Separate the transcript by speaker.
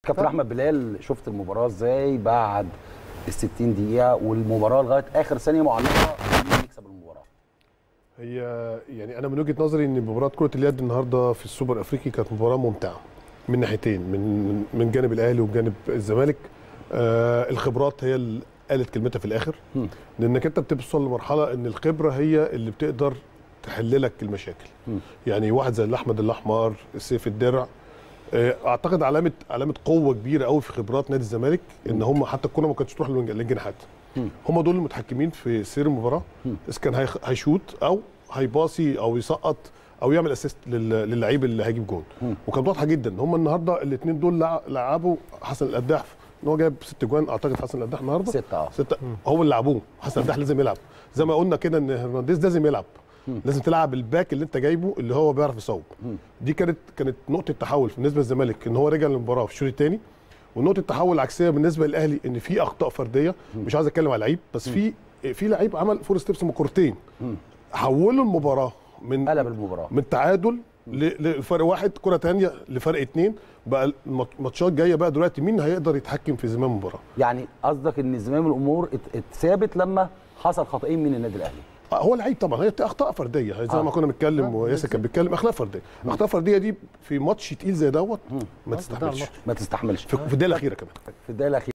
Speaker 1: كابتن احمد بلال شفت المباراه ازاي بعد ال 60 دقيقه والمباراه لغايه اخر ثانيه معلقه مين يكسب المباراه
Speaker 2: هي يعني انا من وجهه نظري ان مباراه كره اليد النهارده في السوبر الافريقي كانت مباراه ممتعه من ناحيتين من من- من جانب الاهلي وجانب الزمالك آه الخبرات هي اللي قالت كلمتها في الاخر
Speaker 1: مم.
Speaker 2: لانك انت بتوصل لمرحله ان الخبره هي اللي بتقدر تحل لك المشاكل
Speaker 1: مم.
Speaker 2: يعني واحد زي الاحمد الاحمر سيف الدرع آه، اعتقد علامه علامه قوه كبيره قوي في خبرات نادي الزمالك ان هم حتى الكره ما كانتش تروح للج- للجناحات
Speaker 1: مم.
Speaker 2: هم دول المتحكمين في سير المباراه
Speaker 1: مم.
Speaker 2: اذا كان هيخ- هيشوط او هيباصي او يسقط او يعمل اسيست للعيب اللي هيجيب جون
Speaker 1: مم.
Speaker 2: وكانت واضحه جدا هم النهارده الاثنين دول لع- لعبوا حسن القداح ان هو جايب ست جوان اعتقد حسن القداح النهارده
Speaker 1: ستة اه
Speaker 2: ستة هو اللي لعبوه حسن القداح لازم يلعب زي ما قلنا كده ان هرنانديز لازم يلعب لازم تلعب الباك اللي انت جايبه اللي هو بيعرف يصوب
Speaker 1: مم.
Speaker 2: دي كانت كانت نقطه تحول بالنسبه للزمالك ان هو رجع للمباراه في الشوط الثاني ونقطه تحول العكسيه بالنسبه للاهلي ان في اخطاء فرديه مش عايز اتكلم على لعيب بس في في لعيب عمل فور ستيبس من كورتين
Speaker 1: مم.
Speaker 2: حولوا المباراه من
Speaker 1: قلب المباراه
Speaker 2: من تعادل ل- لفرق واحد كره تانية لفرق اتنين بقى الماتشات جايه بقى دلوقتي مين هيقدر يتحكم في زمام المباراه
Speaker 1: يعني قصدك ان زمام الامور ات- اتثابت لما حصل خطأين من النادي الاهلي
Speaker 2: آه، هو لعيب طبعا هي اخطاء فرديه زي
Speaker 1: آه.
Speaker 2: ما كنا بنتكلم وياسر كان بيتكلم اخلاق فرديه اخطاء فرديه دي في ماتش تقيل زي دوت ما تستحملش
Speaker 1: ما تستحملش
Speaker 2: في في الدقيقه الاخيره كمان
Speaker 1: في الدقيقه الاخيره